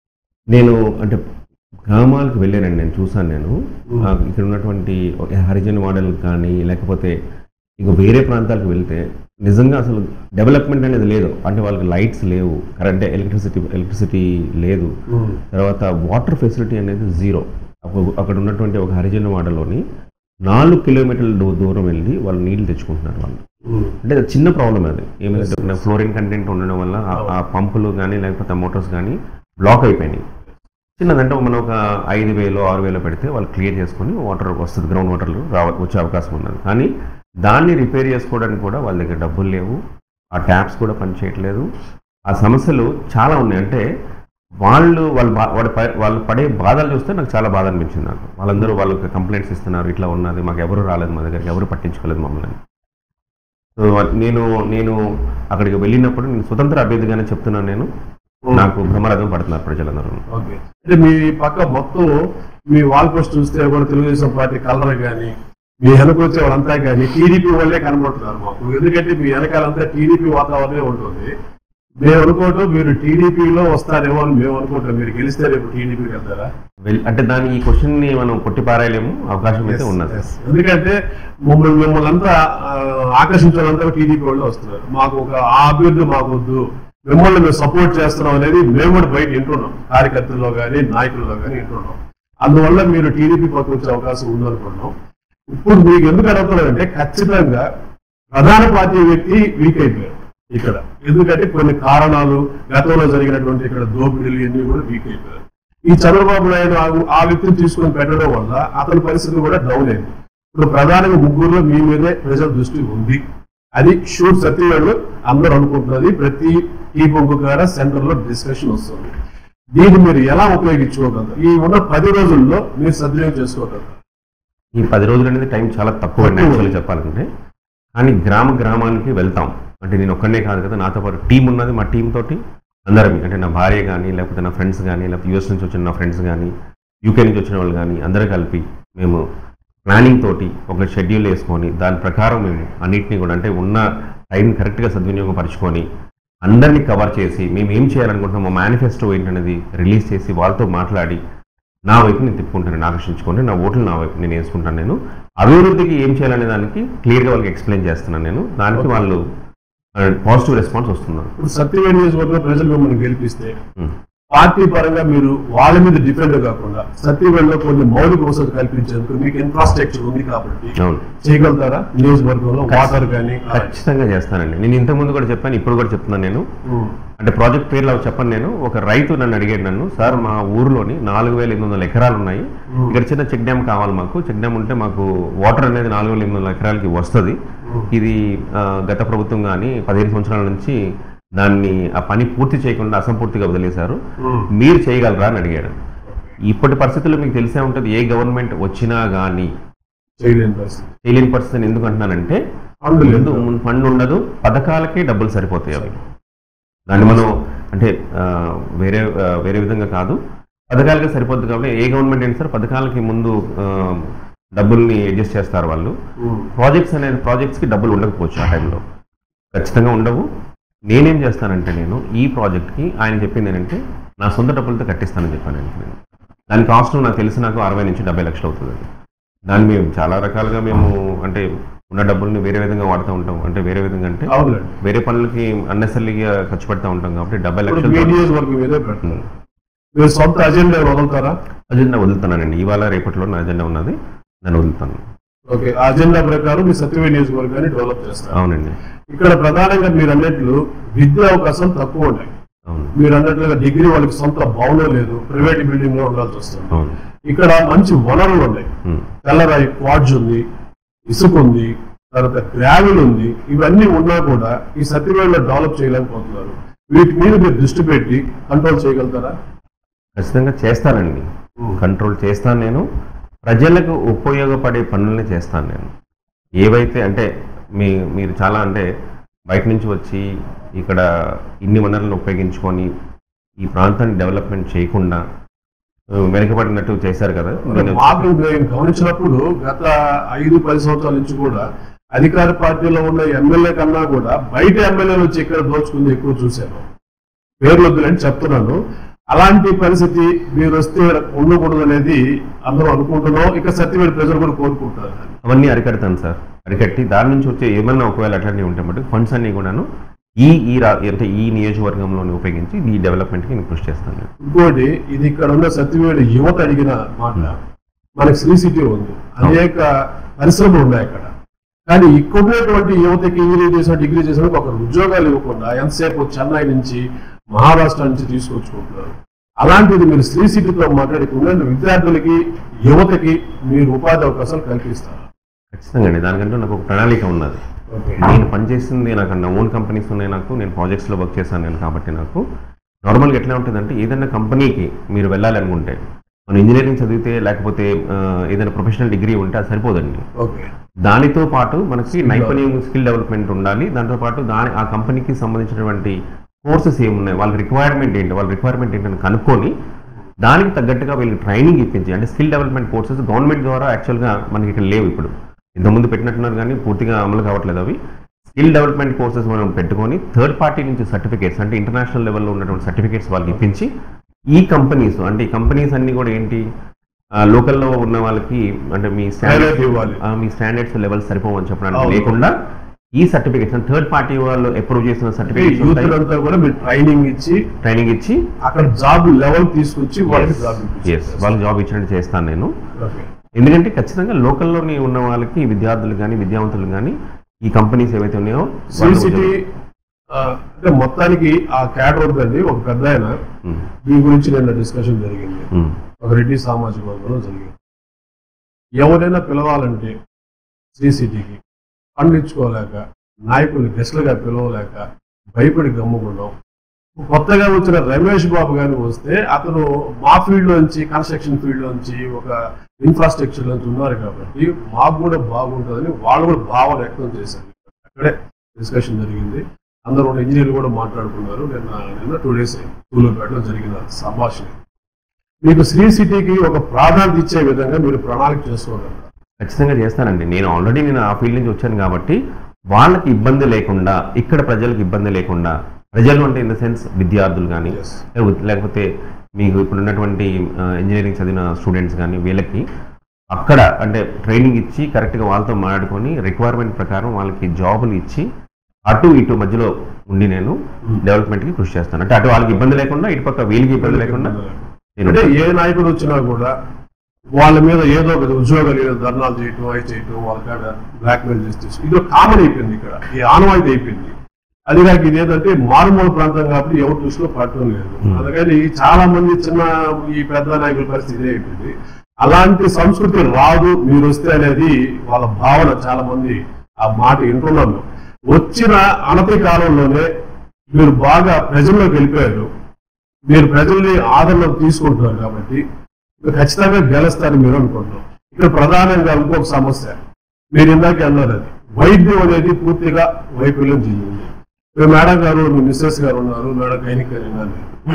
[SPEAKER 2] నేను అంటే గ్రామాలకు వెళ్ళానండి నేను చూసాను నేను ఆ, ఇక్కడ ఉన్నటువంటి ఒక హరిజన్ మోడల్ కానీ లేకపోతే ఇంక వేరే ప్రాంతాలకు వెళ్తే నిజంగా అసలు డెవలప్మెంట్ అనేది లేదు అంటే వాళ్ళకి లైట్స్ లేవు కరెంట్ ఎలక్ట్రిసిటీ ఎలక్ట్రిసిటీ లేదు తర్వాత వాటర్ ఫెసిలిటీ అనేది జీరో అప్పుడు అక్కడ ఉన్నటువంటి ఒక హరిజన వాడలోని నాలుగు కిలోమీటర్ల దూ- దూరం వెళ్ళి వాళ్ళు నీళ్లు తెచ్చుకుంటున్నారు వాళ్ళు అంటే అది చిన్న ప్రాబ్లం అది ఏమైనా ఫ్లోరిన్ కంటెంట్ ఉండడం వల్ల ఆ- ఆ పంపులు కానీ లేకపోతే మోటార్స్ కానీ బ్లాక్ అయిపోయినాయి చిన్నదంటే మనం ఒక ఐదు వేలు ఆరు వేలు పెడితే వాళ్ళు క్లియర్ చేసుకొని వాటర్ వస్తుంది గ్రౌండ్ వాటర్ రావ వచ్చే అవకాశం ఉన్నది కానీ దాన్ని రిపేర్ చేసుకోవడానికి కూడా వాళ్ళ దగ్గర డబ్బులు లేవు ఆ ట్యాప్స్ కూడా పనిచేయట్లేదు ఆ సమస్యలు చాలా ఉన్నాయి అంటే వాళ్ళు వాళ్ళు బా- వాడు ప- వాళ్ళు పడే బాధలు చూస్తే నాకు చాలా బాధ అనిపించింది నాకు వాళ్ళందరూ వాళ్ళకి కంప్లైంట్స్ ఇస్తున్నారు ఇట్లా ఉన్నది మాకు ఎవరు రాలేదు మా దగ్గరికి ఎవరు పట్టించుకోలేదు మమ్మల్ని సో నేను నేను అక్కడికి వెళ్ళినప్పుడు నేను స్వతంత్ర అభ్యర్థిగానే చెప్తున్నాను నేను నాకు బ్రహ్మరథం పడుతున్నారు ప్రజలందరూ
[SPEAKER 1] ఓకే అంటే మీ పక్క మొత్తం మీ వాల్ పోస్ట్ చూస్తే కూడా తెలుగుదేశం పార్టీ కలర్ కానీ మీ వెనకొచ్చే వాళ్ళంతా కానీ టీడీపీ వాళ్ళే కనబడుతున్నారు మాకు ఎందుకంటే మీ వెనకాలంతా టీడీపీ వాతావరణమే ఉంటుంది మేము అనుకోవటం మీరు టీడీపీలో వస్తారేమో అని మేము అనుకుంటాం మీరు గెలిస్తే రేపు టీడీపీకి వెళ్తారా
[SPEAKER 2] వెల్- అంటే దాని ఈ క్వశ్చన్ ని మనం కొట్టిపారాయలేము అవకాశం అయితే ఉన్నది
[SPEAKER 1] Yes. ఎందుకంటే మమ్మల్ని మిమ్మల్ని అంతా ఆ, ఆకర్షించాలంతా టీడీపీ వాళ్ళు వస్తున్నారు మాకు ఒక ఆ అభ్యర్థి మాకు వద్దు మిమ్మల్ని మేము సపోర్ట్ చేస్తున్నాం అనేది మేము కూడా బయట వింటున్నాం కార్యకర్తల్లో కానీ నాయకుల్లో కానీ వింటున్నాం అందువల్ల మీరు టీడీపీ పక్కన వచ్చే అవకాశం ఉందనుకున్నాం ఇప్పుడు మీకు ఎందుకు అడుగుతున్నారంటే ఖచ్చితంగా ప్రధాన పార్టీ వ్యక్తి వీక్ అయిపోయారు ఇక్కడ ఎందుకంటే కొన్ని కారణాలు గతంలో జరిగినటువంటి ఇక్కడ దోపిడీలు ఇవన్నీ కూడా వీక్ అయిపోయారు ఈ చంద్రబాబు నాయుడు ఆ- ఆ వ్యక్తిని తీసుకొని పెట్టడం వల్ల అతని పరిస్థితి కూడా డౌన్ అయింది ఇప్పుడు ప్రధానంగా ముగ్గురులో మీ మీదే ప్రజల దృష్టి ఉంది అది షూర్ సత్యవేళ్ళు అందరూ అనుకుంటున్నది ప్రతి టీ బొంగు కాడ సెంటర్ లో డిస్కషన్ వస్తుంది దీన్ని మీరు ఎలా ఉపయోగించుకోగలరు ఈ ఉన్న పది రోజుల్లో మీరు సద్వినియోగం చేసుకోగలరు
[SPEAKER 2] ఈ పది రోజులు అనేది టైం చాలా తక్కువ అండి యాక్చువల్లీ చెప్పాలంటే కానీ గ్రామ గ్రామానికి వెళ్తాం అంటే నేను ఒక్కనే కాదు కదా నాతో పాటు టీం ఉన్నది మా టీం తోటి అందరం అంటే నా భార్య కానీ లేకపోతే నా ఫ్రెండ్స్ కానీ లేకపోతే యూఎస్ నుంచి వచ్చిన నా ఫ్రెండ్స్ కానీ యూకే నుంచి వచ్చిన వాళ్ళు కానీ అందరూ కలిపి మేము ప్లానింగ్ తోటి ఒక షెడ్యూల్ వేసుకొని దాని ప్రకారం మేము అన్నిటినీ కూడా అంటే ఉన్న టైం కరెక్ట్గా సద్వినియోగపరుచుకొని అందరినీ కవర్ చేసి మేము ఏం చేయాలనుకుంటున్నాం మా మేనిఫెస్టో ఏంటనేది రిలీజ్ చేసి వాళ్ళతో మాట్లాడి నా వైపు నేను తిప్పుకుంటాను ఆకర్షించుకొని నా ఓట్లు నా వైపు నేను వేసుకుంటాను నేను అభివృద్ధికి ఏం చేయాలనే దానికి క్లియర్గా వాళ్ళకి ఎక్స్ప్లెయిన్ చేస్తున్నాను నేను దానికి వాళ్ళు పాజిటివ్ రెస్పాన్స్ వస్తున్నారు
[SPEAKER 1] ఇప్పుడు సత్యవేడి నియోజకవర్గంలో ప్రజలు మిమ్మల్ని గెలిపిస్తే
[SPEAKER 2] ఉం.
[SPEAKER 1] పార్టీ పరంగా మీరు వాళ్ళ మీద డిపెండ్ కాకుండా సత్యవేడిలో కొన్ని మౌలిక వసతులు కల్పించేందుకు మీకు ఇన్ఫ్రాస్ట్రక్చర్ ఉంది కాబట్టి
[SPEAKER 2] అవును
[SPEAKER 1] చేయగలుగుతారా నియోజకవర్గంలో వాటర్ కానీ
[SPEAKER 2] ఖచ్చితంగా చేస్తానండి నేను ఇంతకుముందు కూడా చెప్పాను ఇప్పుడు కూడా చెప్తున్నాను నేను
[SPEAKER 1] ఉం.
[SPEAKER 2] అంటే ప్రాజెక్ట్ పేర్లు అవి చెప్పను నేను ఒక రైతు నన్ను అడిగాడు నన్ను సార్ మా ఊర్లోని నాలుగు వేల ఎనిమిది వందల ఎకరాలు ఉన్నాయి ఇక్కడ చిన్న చెక్ డ్యామ్ కావాలి మాకు చెక్ డ్యామ్ ఉంటే మాకు వాటర్ అనేది నాలుగు వేల ఎనిమిది వందల ఎకరాలకి వస్తుంది ఇది ఆ, గత ప్రభుత్వం కానీ పదిహేను సంవత్సరాల నుంచి దాన్ని ఆ పని పూర్తి చేయకుండా అసంపూర్తిగా వదిలేశారు
[SPEAKER 1] ఉం.
[SPEAKER 2] మీరు చేయగలరా అని అడిగాడు ఇప్పటి పరిస్థితుల్లో మీకు తెలిసే ఉంటుంది ఏ గవర్నమెంట్ వచ్చినా కానీ
[SPEAKER 1] చేయలేని పరిస్థితి
[SPEAKER 2] చేయలేని పరిస్థితిని ఎందుకు అంటున్నానంటే
[SPEAKER 1] ఫండ్ లేదు.
[SPEAKER 2] ముందు ఫండ్ ఉండదు పథకాలకే డబ్బులు సరిపోతాయి అవి దాన్ని మనం అంటే ఆ, వేరే ఆ, వేరే విధంగా కాదు పథకాలకే సరిపోద్ది కాబట్టి ఏ గవర్నమెంట్ అయినా సరే పథకాలకి ముందు ఆ, డబ్బుల్ని అడ్జస్ట్ చేస్తారు వాళ్ళు
[SPEAKER 1] ఉం.
[SPEAKER 2] ప్రాజెక్ట్స్ అనేది ప్రాజెక్ట్స్కి డబ్బులు ఉండకపోవచ్చు ఆ టైంలో ఖచ్చితంగా ఉండవు నేనేం చేస్తానంటే నేను ఈ ప్రాజెక్ట్కి ఆయన చెప్పింది ఏంటంటే నా సొంత డబ్బులతో కట్టిస్తానని చెప్పాను ఆయనకి నేను దాని కాస్ట్ నాకు తెలిసి నాకు అరవై నుంచి డెబ్బై లక్షలు అవుతుంది అది దాన్ని మేము చాలా రకాలుగా మేము అంటే ఉన్న డబ్బుల్ని వేరే విధంగా వాడుతూ ఉంటాం అంటే వేరే విధంగా అంటే
[SPEAKER 1] అవునండి
[SPEAKER 2] వేరే పనులకి అన్నెసరీగా ఖర్చు పెడతా ఉంటాం కాబట్టి డెబ్బై
[SPEAKER 1] ఇప్పుడు
[SPEAKER 2] లక్షలు
[SPEAKER 1] మీ నియోజకవర్గం మీదే పెడతారు మీరు సొంత అజెండా వదులుతారా
[SPEAKER 2] అజెండా వదులుతున్నానండి ఇవాళ రేపట్లో నా అజెండా ఉన్నది దాన్ని వదులుతాను
[SPEAKER 1] ఓకే ఆ అజెండా ప్రకారం మీ సత్యవేడి నియోజకవర్గాన్ని డెవలప్ చేస్తారు
[SPEAKER 2] అవునండి
[SPEAKER 1] ఇక్కడ ప్రధానంగా మీరు అన్నట్లు విద్యా అవకాశం తక్కువ ఉన్నాయి
[SPEAKER 2] అవును
[SPEAKER 1] మీరు అన్నట్లుగా డిగ్రీ వాళ్ళకి సొంత భవనం లేదు ప్రైవేట్ బిల్డింగ్ లో ఉండాల్సి వస్తుంది
[SPEAKER 2] అవును
[SPEAKER 1] ఇక్కడ మంచి వనరులు ఉన్నాయి
[SPEAKER 2] ఉమ్.
[SPEAKER 1] తెల్లరాయి క్వాడ్జ్ ఉంది ఇసుక ఉంది తర్వాత గ్రావిల్ ఉంది ఇవన్నీ ఉన్నా కూడా ఈ సత్యవేళలో డెవలప్ చేయలేకపోతున్నారు వీటి మీద మీరు దృష్టి పెట్టి కంట్రోల్ చేయగలుగుతారా
[SPEAKER 2] ఖచ్చితంగా చేస్తానండి కంట్రోల్ చేస్తాను నేను ప్రజలకు ఉపయోగపడే పనుల్ని చేస్తాను నేను ఏవైతే అంటే మీ మీరు చాలా అంటే బయట నుంచి వచ్చి ఇక్కడ ఇన్ని వనరులను ఉపయోగించుకొని ఈ ప్రాంతాన్ని డెవలప్మెంట్ చేయకుండా ఆ, వెనుకబడినట్టు చేశారు కదా నేను
[SPEAKER 1] మాకు నేను గమనించినప్పుడు గత ఐదు పది సంవత్సరాల నుంచి కూడా అధికార పార్టీలో ఉన్న ఎమ్మెల్యే కన్నా కూడా బయట ఎమ్మెల్యేలు వచ్చి ఇక్కడ దోచుకుంది ఎక్కువ చూశాను పేర్లు వద్దులని చెప్తున్నాను అలాంటి పరిస్థితి మీరు వస్తే ఉండకూడదు అనేది అందరూ అనుకుంటున్నాం ఇక సత్యవేడి ప్రజలు కూడా కోరుకుంటారు
[SPEAKER 2] అవన్నీ అరికడతాను సార్ అరికట్టి దాని నుంచి వచ్చే ఏమన్నా ఒకవేళ అట్లాంటివి ఉంటే మటుకు ఫండ్స్ అన్ని కూడాను ఈ ఈ రా అంటే ఈ నియోజకవర్గంలోనే ఉపయోగించి ఈ డెవలప్మెంట్కి నేను కృషి చేస్తాను నేను.
[SPEAKER 1] ఇంకోటి ఇది ఇక్కడ ఉన్న సత్యవేడి యువత అడిగిన మాట మనకి శ్రీ సిటీ ఉంది అనేక పరిశ్రమలు ఉన్నాయి అక్కడ కానీ ఇక్కడ ఉన్నటువంటి యువతకి ఇంజనీరింగ్ చేసిన డిగ్రీ చేసిన ఒక ఉద్యోగాలు ఇవ్వకుండా ఎంతసేపు చెన్నై నుంచి మహారాష్ట్ర నుంచి తీసుకొచ్చుకుంటున్నారు అలాంటిది మీరు శ్రీ సిటీతో మాట్లాడకుండా విద్యార్థులకి యువతకి మీరు ఉపాధి అవకాశాలు కల్పిస్తారు
[SPEAKER 2] ఖచ్చితంగా అండి దానికంటే నాకు ఒక ప్రణాళిక ఉన్నది నేను పనిచేసింది నాకు నా ఓన్ కంపెనీస్ ఉన్నాయి నాకు నేను ప్రాజెక్ట్స్లో వర్క్ చేశాను నేను కాబట్టి నాకు నార్మల్గా ఎట్లా ఉంటుందంటే ఏదైనా కంపెనీకి మీరు వెళ్ళాలి అనుకుంటే మనం ఇంజనీరింగ్ చదివితే లేకపోతే ఆ, ఏదైనా ప్రొఫెషనల్ డిగ్రీ ఉంటే అది సరిపోదండి
[SPEAKER 1] ఓకే
[SPEAKER 2] దానితో పాటు మనకి నైపుణ్యం స్కిల్ డెవలప్మెంట్ ఉండాలి దాంతో పాటు దాని ఆ కంపెనీకి సంబంధించినటువంటి కోర్సెస్ ఏమున్నాయి వాళ్ళ రిక్వైర్మెంట్ ఏంటి వాళ్ళ రిక్వైర్మెంట్ ఏంటని కనుక్కొని దానికి తగ్గట్టుగా వీళ్ళకి ట్రైనింగ్ ఇప్పించి అంటే స్కిల్ డెవలప్మెంట్ కోర్సెస్ గవర్నమెంట్ ద్వారా యాక్చువల్గా మనకి ఇక్కడ లేవు ఇప్పుడు ఇంతకుముందు పెట్టినట్టున్నారు కానీ పూర్తిగా అమలు కావట్లేదు అవి స్కిల్ డెవలప్మెంట్ కోర్సెస్ మనం పెట్టుకొని థర్డ్ పార్టీ నుంచి సర్టిఫికేట్స్ అంటే ఇంటర్నేషనల్ లెవెల్లో ఉన్నటువంటి సర్టిఫికేట్స్ వాళ్ళకి ఇప్పించి ఈ కంపెనీస్ అంటే ఈ కంపెనీస్ అన్ని కూడా ఏంటి లోకల్లో ఉన్న వాళ్ళకి అంటే మీ
[SPEAKER 1] Highlight
[SPEAKER 2] స్టాండర్డ్
[SPEAKER 1] ఇవ్వాలి
[SPEAKER 2] ఆ, మీ స్టాండర్డ్స్ లెవెల్స్ సరిపోవని చెప్పడానికి
[SPEAKER 1] అవును.
[SPEAKER 2] లేకుండా ఈ సర్టిఫికేట్స్ థర్డ్ పార్టీ వాళ్ళు అప్రూవ్ చేసిన
[SPEAKER 1] అంటే
[SPEAKER 2] సర్టిఫికేట్స్
[SPEAKER 1] యూత్ అంతా కూడా మీరు ట్రైనింగ్ ఇచ్చి
[SPEAKER 2] ట్రైనింగ్ ఇచ్చి
[SPEAKER 1] అక్కడ జాబ్ లెవెల్ తీసుకొచ్చి వాళ్ళకి జాబ్
[SPEAKER 2] ఎస్ వాళ్ళకి జాబ్ ఇచ్చినట్టు చేస్తాను నేను
[SPEAKER 1] ఓకే
[SPEAKER 2] ఎందుకంటే ఖచ్చితంగా లోకల్లోని ఉన్న వాళ్ళకి విద్యార్థులు కానీ విద్యావంతులు కానీ ఈ కంపెనీస్ ఏవైతే ఉన్నాయో
[SPEAKER 1] శ్రీ
[SPEAKER 2] వాళ్ళు
[SPEAKER 1] సిటీ ఆ, అంటే మొత్తానికి ఆ క్యాడర్ వద్దండి ఒక పెద్ద ఆయన
[SPEAKER 2] ఉమ్,
[SPEAKER 1] దీని గురించి నిన్న డిస్కషన్ జరిగింది
[SPEAKER 2] ఉమ్,
[SPEAKER 1] ఒక రెడ్డి సామాజిక వర్గంలో జరిగింది ఎవరైనా పిలవాలంటే శ్రీ సిటీకి పండించుకోలేక నాయకుల్ని గెస్ట్లుగా పిలవలేక భయపడి గమ్ముకున్నాం కొత్తగా వచ్చిన రమేష్ బాబు గారిని వస్తే అతను మా ఫీల్డ్ నుంచి కన్స్ట్రక్షన్ ఫీల్డ్ నుంచి ఒక ఇన్ఫ్రాస్ట్రక్చర్ నుంచి ఉన్నారు కాబట్టి మాకు కూడా బాగుంటుందని వాళ్ళు కూడా భావన వ్యక్తం చేశారు అక్కడే డిస్కషన్ జరిగింది అందరూ ఉన్న ఇంజనీర్లు కూడా మాట్లాడుకున్నారు నిన్న నిన్న టూ డేస్ టూలో పెట్టడం జరిగిన సంభాషణ మీకు శ్రీ సిటీకి ఒక ప్రాధాన్యత ఇచ్చే విధంగా మీరు ప్రణాళిక చేసుకోగలరు
[SPEAKER 2] ఖచ్చితంగా చేస్తానండి నేను ఆల్రెడీ నేను ఆ ఫీల్డ్ నుంచి వచ్చాను కాబట్టి వాళ్ళకి ఇబ్బంది లేకుండా ఇక్కడ ప్రజలకు ఇబ్బంది లేకుండా ప్రజలు అంటే ఇన్ ద సెన్స్ విద్యార్థులు కానీ
[SPEAKER 1] Yes.
[SPEAKER 2] లేకపోతే మీకు ఇప్పుడు ఉన్నటువంటి ఇంజనీరింగ్ చదివిన స్టూడెంట్స్ కానీ వీళ్ళకి అక్కడ అంటే ట్రైనింగ్ ఇచ్చి కరెక్ట్గా వాళ్ళతో మాట్లాడుకొని రిక్వైర్మెంట్ ప్రకారం వాళ్ళకి జాబులు ఇచ్చి అటు ఇటు మధ్యలో ఉండి నేను డెవలప్మెంట్కి కృషి చేస్తాను అంటే అటు వాళ్ళకి ఇబ్బంది లేకుండా ఇటు పక్క వీళ్ళకి ఇబ్బంది లేకుండా నేను
[SPEAKER 1] అంటే ఏ నాయకుడు వచ్చినా కూడా వాళ్ళ మీద ఏదో ఒక ఉద్యోగాలు ఏదో ధర్నాలు చేయటం అవి చేయటం వాళ్ళ కాడ బ్లాక్మెయిల్ చేసి తీసు- ఇది కామన్ అయిపోయింది ఇక్కడ ఈ ఆనవాయితీ అయిపోయింది అది కాక ఇది ఏంటంటే మారుమూల ప్రాంతం కాబట్టి ఎవరు దృష్టిలో పట్టడం లేదు అందుకని చాలా మంది చిన్న ఈ పెద్ద నాయకుల పరిస్థితి ఇదే అయిపోయింది అలాంటి సంస్కృతి రాదు మీరు వస్తే అనేది వాళ్ళ భావన చాలా మంది ఆ మాట వింటున్నాం మేము. వచ్చిన అనతి కాలంలోనే మీరు బాగా ప్రజల్లోకి వెళ్ళిపోయారు మీరు ప్రజల్ని ఆదరణకు తీసుకుంటున్నారు కాబట్టి మీరు ఖచ్చితంగా గెలుస్తారని మీరు అనుకుంటున్నాం ఇక్కడ ప్రధానంగా ఇంకొక సమస్య మీరు ఇందాకే అన్నారు అది వైద్యం అనేది పూర్తిగా వైఫల్యం చెందింది ఇప్పుడు మేడం గారు మీ మిస్సెస్ గారు ఉన్నారు మేడం గైనిక్ గారు ఉన్నారు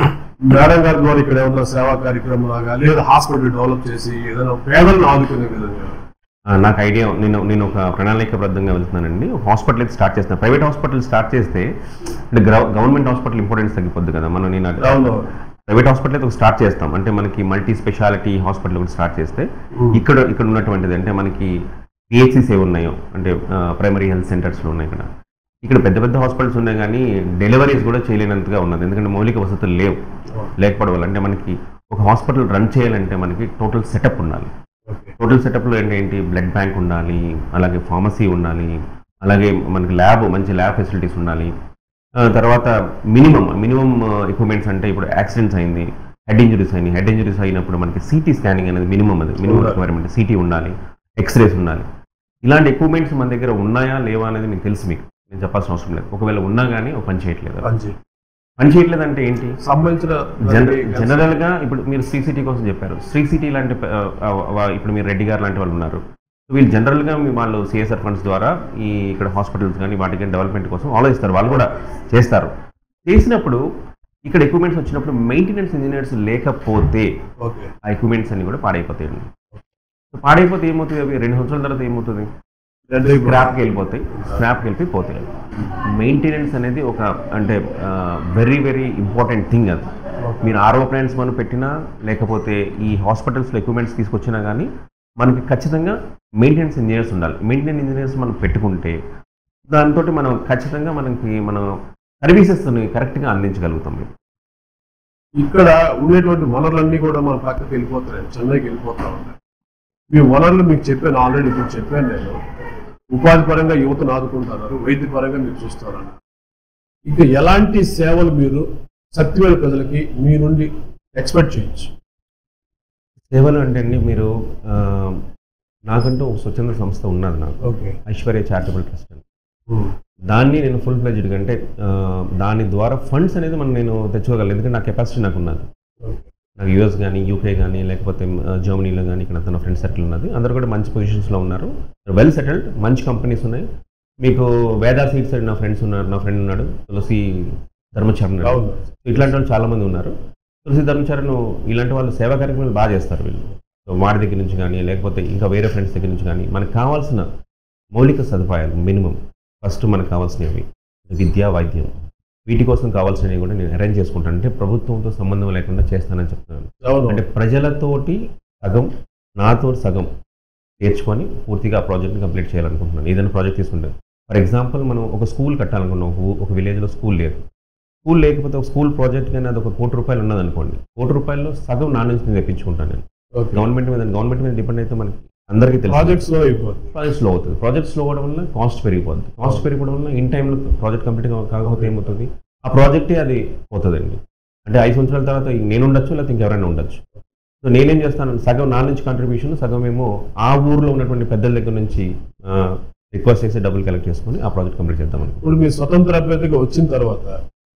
[SPEAKER 1] మేడం గారి ద్వారా ఇక్కడ ఏమన్నా సేవా కార్యక్రమం లాగా లేదా హాస్పిటల్ డెవలప్ చేసి ఏదైనా పేదలను ఆదుకునే విధంగా
[SPEAKER 2] ఆ, నాకు ఐడియా నేను నేను ఒక ప్రణాళికబద్ధంగా వెళ్తున్నానండి ఒక హాస్పిటల్ అయితే స్టార్ట్ చేస్తాను ప్రైవేట్ హాస్పిటల్ స్టార్ట్ చేస్తే అంటే గవర్నమెంట్ హాస్పిటల్ ఇంపార్టెన్స్ తగ్గిపోద్ది కదా మనం నేను అది-
[SPEAKER 1] అవును
[SPEAKER 2] ప్రైవేట్ హాస్పిటల్ అయితే ఒక స్టార్ట్ చేస్తాం అంటే మనకి మల్టీ స్పెషాలిటీ హాస్పిటల్ ఒకటి స్టార్ట్ చేస్తే ఇక్కడ ఇక్కడ ఉన్నటువంటిది అంటే మనకి పిహెచ్సిస్ ఏ ఉన్నాయో అంటే ప్రైమరీ హెల్త్ సెంటర్స్లో ఉన్నాయి ఇక్కడ ఇక్కడ పెద్ద పెద్ద హాస్పిటల్స్ ఉన్నాయి కానీ డెలివరీస్ కూడా చేయలేనంతగా ఉన్నది ఎందుకంటే మౌలిక వసతులు లేవు లేకపోవడం వల్ల అంటే మనకి ఒక హాస్పిటల్ రన్ చేయాలంటే మనకి టోటల్ సెటప్ ఉండాలి
[SPEAKER 1] ఓకే
[SPEAKER 2] టోటల్ సెటప్లో ఏంటి ఏంటి బ్లడ్ బ్యాంక్ ఉండాలి అలాగే ఫార్మసీ ఉండాలి అలాగే మనకి ల్యాబ్ మంచి ల్యాబ్ ఫెసిలిటీస్ ఉండాలి ఆ, తర్వాత మినిమం మినిమం ఎక్విప్మెంట్స్ అంటే ఇప్పుడు యాక్సిడెంట్స్ అయింది హెడ్ ఇంజరీస్ అయినాయి హెడ్ ఇంజరీస్ అయినప్పుడు మనకి సిటీ స్కానింగ్ అనేది మినిమం అది మినిమం
[SPEAKER 1] ఉండాలి.
[SPEAKER 2] రిక్వైర్మెంట్ సిటీ ఉండాలి ఎక్స్రేస్ ఉండాలి ఇలాంటి ఎక్విప్మెంట్స్ మన దగ్గర ఉన్నాయా లేవా అనేది మీకు తెలుసు మీకు నేను చెప్పాల్సిన అవసరం లేదు ఒకవేళ ఉన్నా కానీ ఒక పని చేయట్లేదు
[SPEAKER 1] మంచి
[SPEAKER 2] పని చేయట్లేదు అంటే ఏంటి
[SPEAKER 1] సంబంధించిన
[SPEAKER 2] జన- జనరల్ గా ఇప్పుడు మీరు శ్రీ సిటీ కోసం చెప్పారు శ్రీ సిటీ లాంటి ప- ఆ, ఆ, ఇప్పుడు మీరు రెడ్డి గారు లాంటి వాళ్ళు ఉన్నారు వీళ్ళు జనరల్ గా మీ వాళ్ళు సిఎస్ఆర్ ఫండ్స్ ద్వారా ఈ ఇక్కడ హాస్పిటల్స్ కానీ వాటికి డెవలప్మెంట్ కోసం ఆలోచిస్తారు వాళ్ళు కూడా చేస్తారు చేసినప్పుడు ఇక్కడ ఎక్విప్మెంట్స్ వచ్చినప్పుడు మెయింటెనెన్స్ ఇంజనీర్స్ లేకపోతే
[SPEAKER 1] ఓకే
[SPEAKER 2] ఆ ఎక్విప్మెంట్స్ అన్ని కూడా పాడైపోతాయండి సో పాడైపోతే ఏమవుతుంది అవి రెండు సంవత్సరాల తర్వాత ఏమవుతుంది
[SPEAKER 1] రెండు ఇప్పుడు
[SPEAKER 2] స్క్రాప్కి వెళ్ళిపోతాయి స్క్రాప్కి వెళ్ళి పోతాయి మెయింటెనెన్స్ అనేది ఒక అంటే వెరీ వెరీ ఇంపార్టెంట్ థింగ్ అది మీరు ఆర్ఓ ప్లాంట్స్ మనం పెట్టినా లేకపోతే ఈ హాస్పిటల్స్లో ఎక్విప్మెంట్స్ తీసుకొచ్చినా కానీ మనకి ఖచ్చితంగా మెయింటెనెన్స్ ఇంజనీర్స్ ఉండాలి మెయింటెనెన్స్ ఇంజనీర్స్ మనం పెట్టుకుంటే దాంతో మనం ఖచ్చితంగా మనకి మనం సర్వీసెస్ని కరెక్ట్గా అందించగలుగుతాం మేము
[SPEAKER 1] ఇక్కడ ఉండేటువంటి వనరులన్నీ కూడా మన పక్కకి వెళ్ళిపోతున్నాయి చెన్నైకి వెళ్ళిపోతా ఉన్నాయి మీ వనరులు మీకు చెప్పాను ఆల్రెడీ ఇప్పుడు చెప్పాను నేను ఉపాధి పరంగా యువతను ఆదుకుంటున్నారు వైద్య పరంగా మీరు చూస్తారన్నారు ఇక ఎలాంటి సేవలు మీరు సత్యవేల ప్రజలకి మీ నుండి ఎక్స్పెక్ట్ చేయొచ్చు
[SPEAKER 2] సేవలు అంటే అండి మీరు ఆ, నాకంటూ ఒక స్వచ్ఛంద సంస్థ ఉన్నది నాకు
[SPEAKER 1] ఓకే
[SPEAKER 2] ఐశ్వర్య చారిటబుల్ ట్రస్ట్ అని దాన్ని నేను ఫుల్ ఫ్లెజ్డ్ అంటే ఆ, దాని ద్వారా ఫండ్స్ అనేది మనం నేను తెచ్చుకోగలను ఎందుకంటే నా కెపాసిటీ నాకు ఉన్నది నాకు యూఎస్ కానీ యూకే కానీ లేకపోతే ఆ, జర్మనీలో కానీ ఇక్కడ తన ఫ్రెండ్ సర్కిల్ ఉన్నది అందరూ కూడా మంచి పొజిషన్స్లో ఉన్నారు వెల్ సెటిల్డ్ మంచి కంపెనీస్ ఉన్నాయి మీకు వేదా సీట్స్ నా ఫ్రెండ్స్ ఉన్నారు నా ఫ్రెండ్ ఉన్నాడు తులసి ధర్మచరణ్ ఉన్నాడు.
[SPEAKER 1] అవును
[SPEAKER 2] ఇట్లాంటి వాళ్ళు చాలా మంది ఉన్నారు తులసి ధర్మచరణ్ ఇలాంటి వాళ్ళు సేవా కార్యక్రమాలు బాగా చేస్తారు వీళ్ళు సో వాడి దగ్గర నుంచి కానీ లేకపోతే ఇంకా వేరే ఫ్రెండ్స్ దగ్గర నుంచి కానీ మనకు కావాల్సిన మౌలిక సదుపాయాలు మినిమం ఫస్ట్ మనకు కావాల్సినవి విద్య వైద్యం వీటి కోసం కావాల్సినవి కూడా నేను అరేంజ్ చేసుకుంటాను అంటే ప్రభుత్వంతో సంబంధం లేకుండా చేస్తానని చెప్తున్నాను
[SPEAKER 1] అవును
[SPEAKER 2] అంటే ప్రజలతోటి సగం నాతో సగం చేర్చుకొని పూర్తిగా ఆ ప్రాజెక్ట్ని కంప్లీట్ చేయాలనుకుంటున్నాను ఏదైనా ప్రాజెక్ట్ తీసుకుంటే ఫర్ ఎగ్జాంపుల్ మనం ఒక స్కూల్ కట్టాలనుకున్నాం ఒక ఊ- ఒక విలేజ్లో స్కూల్ లేదు స్కూల్ లేకపోతే ఒక స్కూల్ ప్రాజెక్ట్ కానీ అది ఒక కోటి రూపాయలు ఉన్నదనుకోండి కోటి రూపాయల్లో సగం నా నుంచి నేను తెప్పించుకుంటాను నేను
[SPEAKER 1] ఓకే
[SPEAKER 2] గవర్నమెంట్ మీద గవర్నమెంట్ మీద డిపెండ్ అయితే మనకి అందరికీ తెలుసు
[SPEAKER 1] ప్రాజెక్ట్ స్లో అయిపోతుంది
[SPEAKER 2] ప్రాజెక్ట్ స్లో అవుతుంది ప్రాజెక్ట్ స్లో అవ్వడం వల్ల కాస్ట్ పెరిగిపోతుంది కాస్ట్ పెరిగిపోవడం వల్ల ఇన్ టైంలో ప్రాజెక్ట్ కంప్లీట్ కాకపోతే ఏమవుతుంది ఆ ప్రాజెక్టే అది పోతుందండి అంటే ఐదు సంవత్సరాల తర్వాత నేను ఉండొచ్చు లేకపోతే ఇంకెవరైనా ఉండొచ్చు సో నేనేం చేస్తాను సగం నా నుంచి కాంట్రిబ్యూషన్ సగం ఏమో ఆ ఊర్లో ఉన్నటువంటి పెద్దల దగ్గర నుంచి రిక్వెస్ట్ చేసి డబ్బులు కలెక్ట్ చేసుకొని ఆ ప్రాజెక్ట్ కంప్లీట్ చేద్దామని
[SPEAKER 1] ఇప్పుడు మీ స్వతంత్ర అభ్యర్థిగా వచ్చిన తర్వాత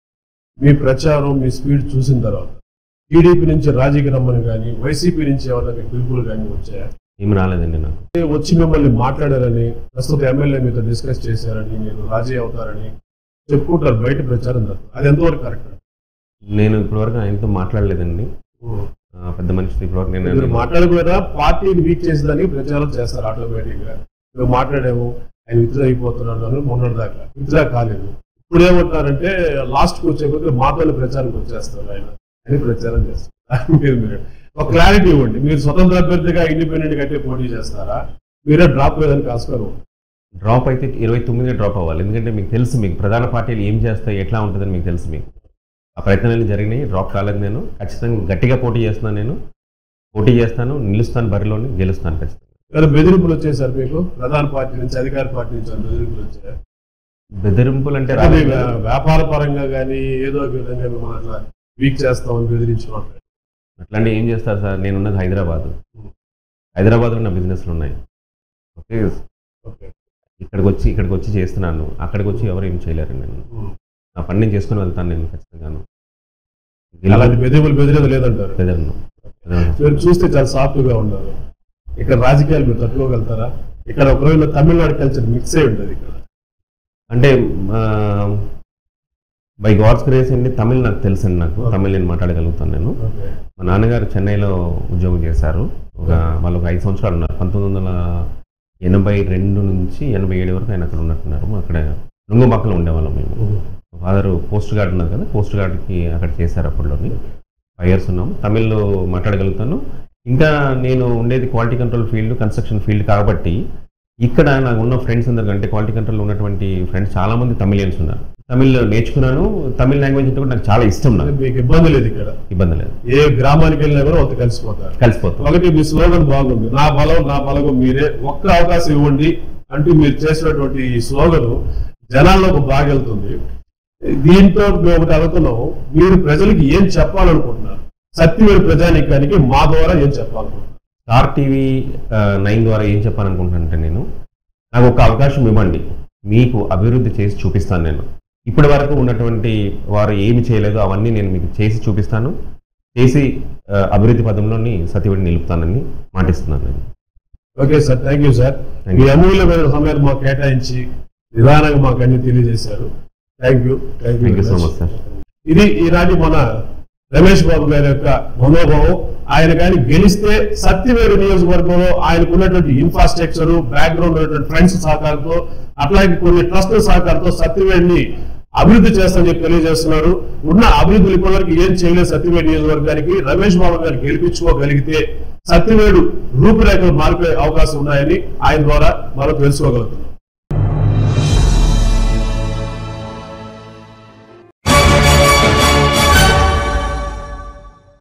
[SPEAKER 1] మీ ప్రచారం మీ స్పీడ్ చూసిన తర్వాత టీడీపీ నుంచి రాజీకి రమ్మని కానీ వైసీపీ నుంచి ఎవరైనా మీకు పిలుపులు కానీ వచ్చాయా
[SPEAKER 2] ఏమి రాలేదండి నాకు
[SPEAKER 1] వచ్చి మిమ్మల్ని మాట్లాడారని ప్రస్తుత ఎమ్మెల్యే మీతో డిస్కస్ చేశారని మీరు రాజీ అవుతారని చెప్పుకుంటారు బయట ప్రచారం జరుగుతుంది అది ఎంతవరకు కరెక్ట్
[SPEAKER 2] నేను ఇప్పటివరకు ఆయనతో మాట్లాడలేదండి ఆ, పెద్ద మనిషి ఇప్పటివరకు
[SPEAKER 1] మీరు
[SPEAKER 2] నేను
[SPEAKER 1] మాట్లాడకపోయినా పార్టీని వీక్ చేసేదానికి ప్రచారం చేస్తారు ఆటోమేటిక్ గా మేము మాట్లాడాము ఆయన విత్డ్రా అయిపోతున్నాడు అని మొన్నటి దాకా విత్డ్రా కాలేదు ఇప్పుడు ఏమంటారంటే లాస్ట్ కి వచ్చే కొద్ది మాతోనే ప్రచారం వచ్చేస్తారు ఆయన అని ప్రచారం చేస్తారు మీరు మీరు ఒక క్లారిటీ ఇవ్వండి మీరు స్వతంత్ర అభ్యర్థిగా ఇండిపెండెంట్ గా అయితే పోటీ చేస్తారా మీరే డ్రాప్ అయ్యేదానికి ఆస్కారం ఉంది.
[SPEAKER 2] డ్రాప్ అయితే ఇరవై తొమ్మిది డ్రాప్ అవ్వాలి ఎందుకంటే మీకు తెలుసు మీకు ప్రధాన పార్టీలు ఏం చేస్తాయి ఎట్లా ఉంటుందని మీకు తెలుసు మీకు ఆ ప్రయత్నాలు జరిగినాయి డ్రాప్ కాలేదు నేను ఖచ్చితంగా గట్టిగా పోటీ చేస్తున్నాను నేను పోటీ చేస్తాను నిలుస్తాను బరిలోని గెలుస్తాను ఖచ్చితంగా
[SPEAKER 1] కానీ బెదిరింపులు వచ్చేసారు మీకు ప్రధాన పార్టీ నుంచి అధికార పార్టీ నుంచి ఏమైనా బెదిరింపులు వచ్చాయి
[SPEAKER 2] బెదిరింపులు అంటే
[SPEAKER 1] అది
[SPEAKER 2] రాలేదు.
[SPEAKER 1] వ్యా- వ్యాపార పరంగా కానీ ఏదో ఒక విధంగా మిమ్మల్ని అట్లా వీక్ చేస్తామని బెదిరించిన
[SPEAKER 2] అట్లాంటి ఏం చేస్తారు సార్ నేను ఉన్నది హైదరాబాద్ హైదరాబాద్లో నా బిజినెస్లు ఉన్నాయి ఓకే
[SPEAKER 1] ఓకే
[SPEAKER 2] ఇక్కడికి వచ్చి ఇక్కడికి వచ్చి చేస్తున్నాను అక్కడికి వచ్చి ఎవరు ఏం చేయలేరు నేను నా పని నేను చేసుకుని వెళ్తాను నేను ఖచ్చితంగాను
[SPEAKER 1] అలాంటి బెదిరింపులు బెదిరేది లేదంటారు
[SPEAKER 2] బెదరను బెదరను.
[SPEAKER 1] మీరు చూస్తే చాలా సాఫ్ట్ గా ఉన్నారు ఇక్కడ రాజకీయాలు మీరు తట్టుకోగలుగుతారా ఇక్కడ ఒకవేళ తమిళనాడు కల్చర్ మిక్స్ అయి ఉంటుంది ఇక్కడ
[SPEAKER 2] అంటే బై గాడ్స్ గ్రేస్ అండి తమిళ్ నాకు తెలుసండి నాకు తమిళ్ నేను మాట్లాడగలుగుతాను నేను
[SPEAKER 1] ఓకే
[SPEAKER 2] మా నాన్నగారు చెన్నైలో ఉద్యోగం చేశారు ఒక వాళ్ళు ఒక ఐదు సంవత్సరాలు ఉన్నారు పంతొమ్మిది వందల ఎనభై రెండు నుంచి ఎనభై ఏడు వరకు ఆయన అక్కడ ఉన్నట్టున్నారు అక్కడ లుంగబాకలో ఉండేవాళ్ళం మేము ఫాదర్ పోస్ట్ గార్డ్ ఉన్నారు కదా పోస్ట్ గార్డ్కి అక్కడ చేశారు అప్పట్లోని ఫైవ్ ఇయర్స్ ఉన్నాం తమిళ్లో మాట్లాడగలుగుతాను ఇంకా నేను ఉండేది quality control field construction field కాబట్టి ఇక్కడ నాకు ఉన్న ఫ్రెండ్స్ అందరికీ అంటే క్వాలిటీ కంట్రోల్ ఉన్నటువంటి ఫ్రెండ్స్ చాలా మంది తమిళియన్స్ ఉన్నారు తమిళ్ నేర్చుకున్నాను తమిళ్ లాంగ్వేజ్ అంటే కూడా నాకు చాలా ఇష్టం నాకు
[SPEAKER 1] మీకు ఇబ్బంది లేదు ఇక్కడ
[SPEAKER 2] ఇబ్బంది లేదు
[SPEAKER 1] ఏ గ్రామానికి వెళ్ళినా కూడా ఒక కలిసిపోతారు
[SPEAKER 2] కలిసిపోతాం
[SPEAKER 1] ఒకటి మీ స్లోగన్ బాగుంది నా బలం నా బలగం మీరే ఒక్క అవకాశం ఇవ్వండి అంటూ మీరు చేసినటువంటి ఈ స్లోగన్ జనాల్లోకి బాగా వెళ్తుంది దీంతో మేము ఒకటి అడుగుతున్నాం మీరు ప్రజలకు ఏం చెప్పాలనుకుంటున్నారు సత్యవేడు ప్రజానికానికి మా ద్వారా ఏం చెప్పాలనుకుంటున్నారు
[SPEAKER 2] స్టార్ టీవీ నైన్ ద్వారా ఏం చెప్పాలనుకుంటున్నానంటే నేను నాకు ఒక అవకాశం ఇవ్వండి మీకు అభివృద్ధి చేసి చూపిస్తాను నేను ఇప్పటి వరకు ఉన్నటువంటి వారు ఏమి చేయలేదో అవన్నీ నేను మీకు చేసి చూపిస్తాను చేసి ఆ, అభివృద్ధి పదంలోని సత్యవడి నిలుపుతానని మాటిస్తున్నాను నేను
[SPEAKER 1] okay sir thank you sir
[SPEAKER 2] Thank
[SPEAKER 1] మీ అమూల్యమైన సమయాన్ని మాకు కేటాయించి నిదానంగా మాకు అన్ని తెలియజేశారు thank you thank
[SPEAKER 2] thank you so
[SPEAKER 1] you
[SPEAKER 2] much sir
[SPEAKER 1] ఇది ఈనాటి మన రమేష్ బాబు గారి యొక్క మనోభావం ఆయన కానీ గెలిస్తే సత్యవేడు నియోజకవర్గంలో ఆయనకు ఉన్నటువంటి ఇన్ఫ్రాస్ట్రక్చర్ బ్యాక్గ్రౌండ్ ఉన్నటువంటి ఫ్రెండ్స్ సహకారంతో అట్లాగే కొన్ని ట్రస్ట్ సహకారంతో సత్యవేడిని అభివృద్ధి చేస్తామని చెప్పి తెలియజేస్తున్నారు ఉన్న అభివృద్ధులు ఇప్పటివరకు ఏం చేయలేదు సత్యవేడు నియోజకవర్గానికి రమేష్ బాబు గారు గెలిపించుకోగలిగితే సత్యవేడు రూపురేఖలు మారిపోయే అవకాశం ఉన్నాయని ఆయన ద్వారా మనం తెలుసుకోగలుగుతున్నాం